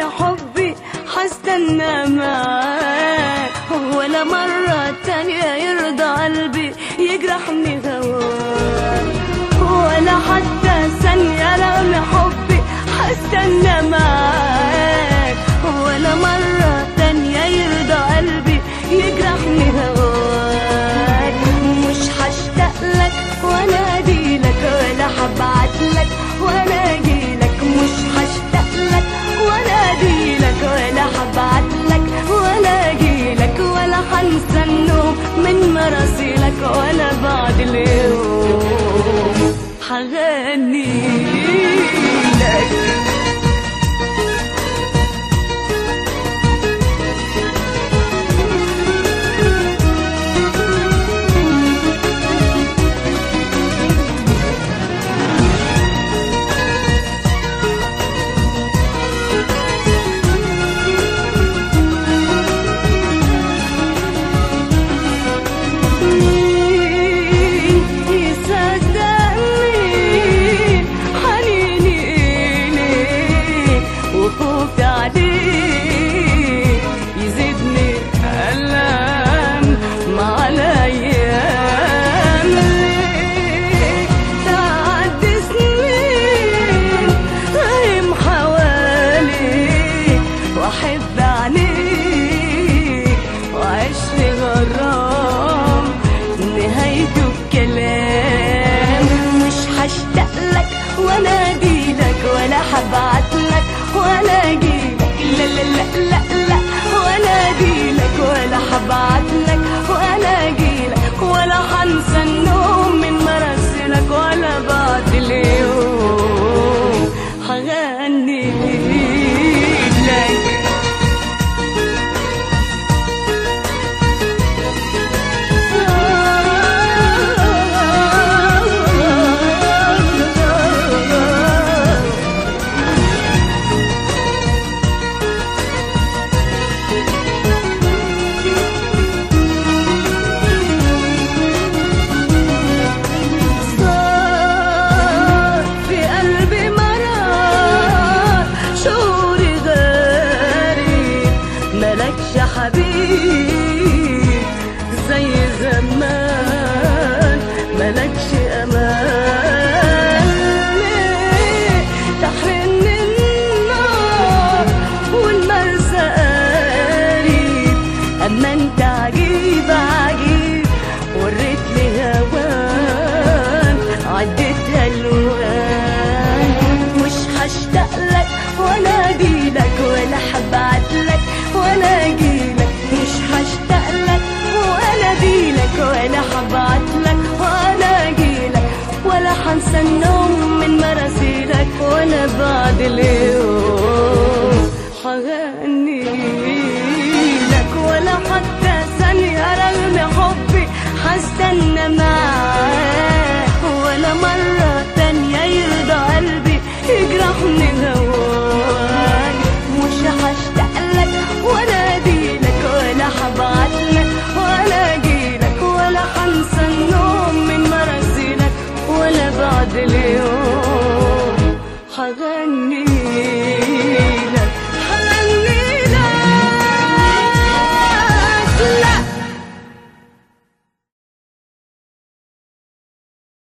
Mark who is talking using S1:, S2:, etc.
S1: حبي حستنى معاك ولا مرة تانية يرضى قلبي يجرحني هواك ولا حتى ثانية رغم حبي حستنى معاك ولا مرة تانية يرضى قلبي يجرحني هواك مش هشتاق لك ولا اجيلك ولا هبعت لك ولا اجيلك مش هشتاق لك ولا اجيلك ولا هبعت لك ولا اجيلك ولا هنسى النوم من مراسيلك ولا بعد اليوم هغني لك مين يصدقني حنيني إليك وخوفي عليك يزيدني ألم مع الأيام ليك تعدي سنين غايم حواليك وأحب عليك وأعيش في غرام نهايته بكلام مش هشتاق لك ولا اجيلك ولا هبعت لك ولا اجيلك لا لا لا لا لا ولا اجيلك ولا هبعت لك ولا اجيلك ولا هنسى النوم من مراسلك ولا بعد اليوم هغني لك صار في قلبي مرار شعوري غريب ملكش حبيب زي زمان ملكش امان ليه تحرمني النار والمرسى قريب اما انت عجيب عجيب وريتني هوان عديت الوان مش هشتاق لك ولا اجيلك ولا هبعت لك ولا اجيلك مش هشتاق لك ولا اجيلك ولا هبعت لك ولا اجيلك ولا هنسى النوم من مراسيلك ولا بعد اليوم هغني لك ولا حتى ثانية رغم حبي هستنى معاك